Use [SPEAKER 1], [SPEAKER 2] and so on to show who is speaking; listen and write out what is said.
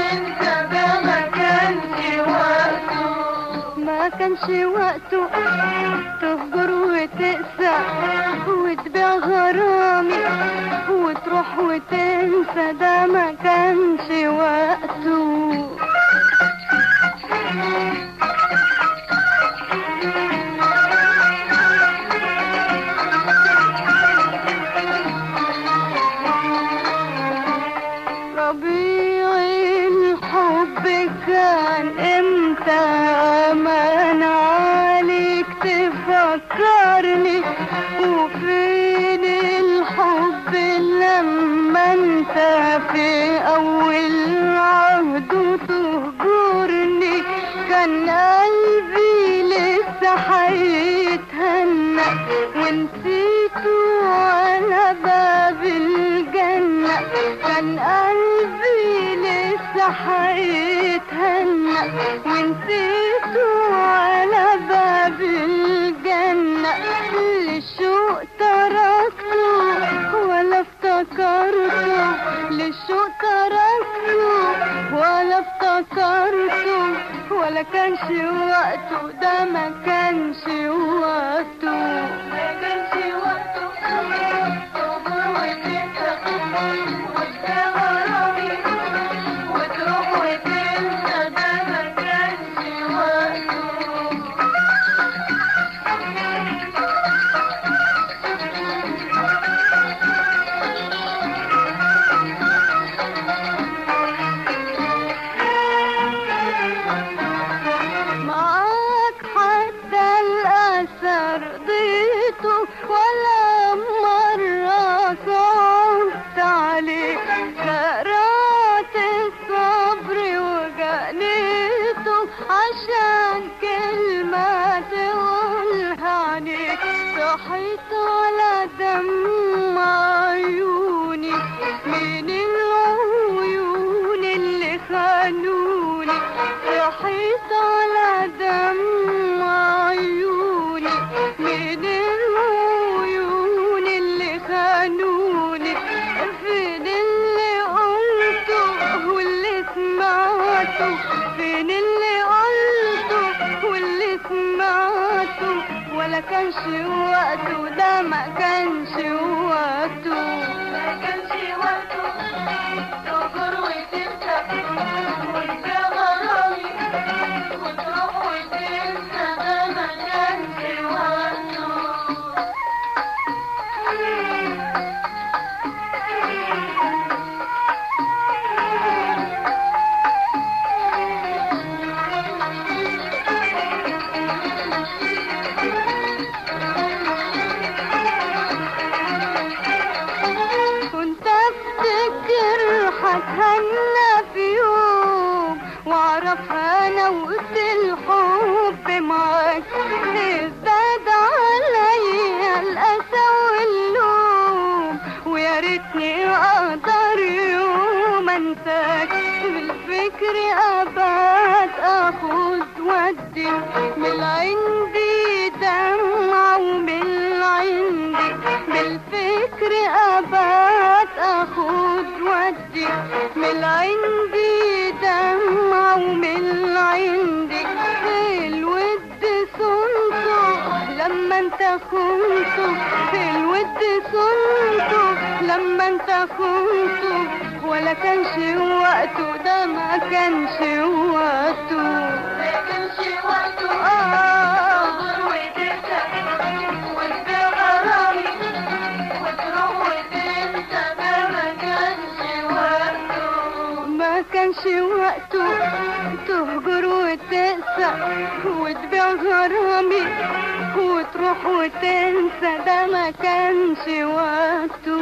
[SPEAKER 1] وتنسى ده ما كانش وقته
[SPEAKER 2] ما كانش وقته تهجر وتقسى وتبيع غرامي وتروح وتنسى ده ما كانش وقته ربيع الحب كان امتى امان عليك تفكرني وفين الحب لما انت في اول عهد تهجرني كان قلبي لسه هيتهنى ونسيته على باب الجنة كان قلبي لسه هيتهنى ونسيته على باب الجنة للشوق تركته ولا افتكرته للشوق تركته ولا افتكرته ولا كانش وقته ده ما كانش وقته
[SPEAKER 1] ما كانش وقته تهجر وتنسى وتبيع غرامي وتروح وتنسى ده ما كانش وقته
[SPEAKER 2] معاك حتى الأثر ضيته ولا مرة صعبت عليك زرعت الصبر وجنيته عشان كلمة تقولها عليك صحيت على دم عيوني من العيون اللي خانوني صحيت على دم عيوني من العيون اللي خانوني فين اللي قلته واللي سمعته فين اللي قلته واللي سمعته ولا كانش وقته ده ما كانش وقته
[SPEAKER 1] ما كانش وقته تهجر وتنسى وتبيع غرامي وتروح وتنسى ده ما كانش وقته
[SPEAKER 2] كنت افتكر هتهنى في يوم واعرف انا وقت الحب معاك ازداد عليا الاسى واللوم ويا ريتني اقدر يوم انساك بالفكر ابات اخد ودي من عندي دمع ومن عندي بالفكر ابات اخد ودي من عندي دمع ومن عندي الود صنته لما انت خنته الود صنته لما انت خنته ولا كانش وقته ده ما كانش وقته
[SPEAKER 1] ما كانش وقته
[SPEAKER 2] آه
[SPEAKER 1] تهجر وتنسى وتبيع غرامي وتروح وتنسى ده ما كانش وقته
[SPEAKER 2] ما كانش وقته تهجر وتقسى وتبيع غرامي وتروح وتنسى ده ما كانش وقته